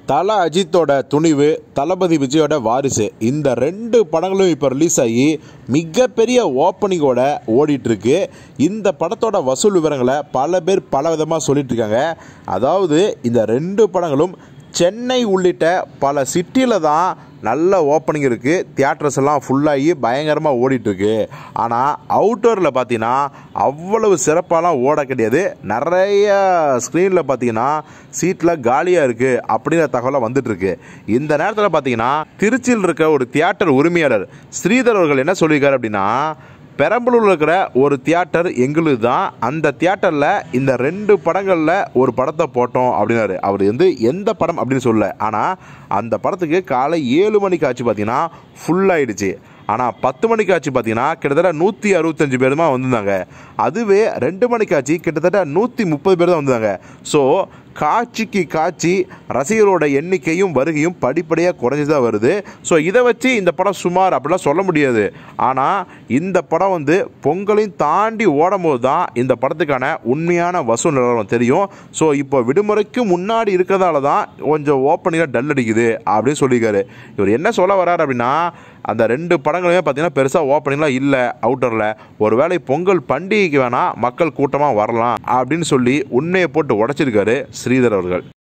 தல அஜித்தோட துணிவு தளபதி விஜயோட வாரிசு இந்த ரெண்டு படங்களும் இப்போ ரிலீஸ் ஆகி மிகப்பெரிய ஓப்பனிங்கோட ஓடிட்டு இருக்கு இந்த படத்தோட வசூல் விவரங்களை பல பேர் பல விதமாக சொல்லிட்டு இருக்காங்க அதாவது இந்த ரெண்டு படங்களும் சென்னை உள்ளிட்ட பல சிட்டியில் தான் நல்ல ஓப்பனிங் இருக்குது தியேட்டர்ஸ் எல்லாம் ஃபுல்லாகி பயங்கரமாக ஓடிட்டுருக்கு ஆனால் அவுட்டோரில் பார்த்தீங்கன்னா அவ்வளவு சிறப்பாலாம் ஓட கிடையாது நிறைய ஸ்க்ரீனில் பார்த்தீங்கன்னா சீட்டில் காலியாக இருக்குது அப்படிங்கிற தகவலாக வந்துட்டுருக்கு இந்த நேரத்தில் பார்த்தீங்கன்னா திருச்சியில் இருக்க ஒரு தியேட்டர் உரிமையாளர் ஸ்ரீதர் அவர்கள் என்ன சொல்லியிருக்காரு அப்படின்னா பெரம்பலூரில் இருக்கிற ஒரு தியேட்டர் எங்களுது தான் அந்த தியேட்டரில் இந்த ரெண்டு படங்களில் ஒரு படத்தை போட்டோம் அப்படின்னாரு அவர் வந்து எந்த படம் அப்படின்னு சொல்லல ஆனால் அந்த படத்துக்கு காலை ஏழு மணிக்கு ஆச்சு பார்த்தீங்கன்னா ஃபுல் ஆயிடுச்சு ஆனால் பத்து மணிக்கு ஆச்சு பார்த்தீங்கன்னா கிட்டத்தட்ட நூற்றி அறுபத்தஞ்சு பேர் தான் வந்திருந்தாங்க அதுவே ரெண்டு மணிக்கு ஆச்சு கிட்டத்தட்ட நூற்றி முப்பது பேர் தான் வந்தாங்க ஸோ காட்சிக்கு காட்சி ரசிகரோட எண்ணிக்கையும் வருகையும் படிப்படியாக குறைஞ்சி தான் வருது ஸோ இதை வச்சு இந்த படம் சுமார் அப்படிலாம் சொல்ல முடியாது ஆனால் இந்த படம் வந்து பொங்கலையும் தாண்டி ஓடும் போது தான் இந்த படத்துக்கான உண்மையான வசூல் நிலவரம் தெரியும் ஸோ இப்போ விடுமுறைக்கு முன்னாடி இருக்கிறதால தான் கொஞ்சம் ஓப்பனிங்காக டல் அடிக்குது அப்படின்னு சொல்லியிருக்காரு இவர் என்ன சொல்ல வர்றாரு அப்படின்னா அந்த ரெண்டு படங்களுமே பார்த்தீங்கன்னா பெருசாக ஓப்பனிங்லாம் இல்லை அவுட்டரில் ஒருவேளை பொங்கல் பண்டிகைக்கு வேணால் மக்கள் கூட்டமாக வரலாம் அப்படின்னு சொல்லி உண்மையை போட்டு உடைச்சிருக்காரு ஸ்ரீதர் அவர்கள்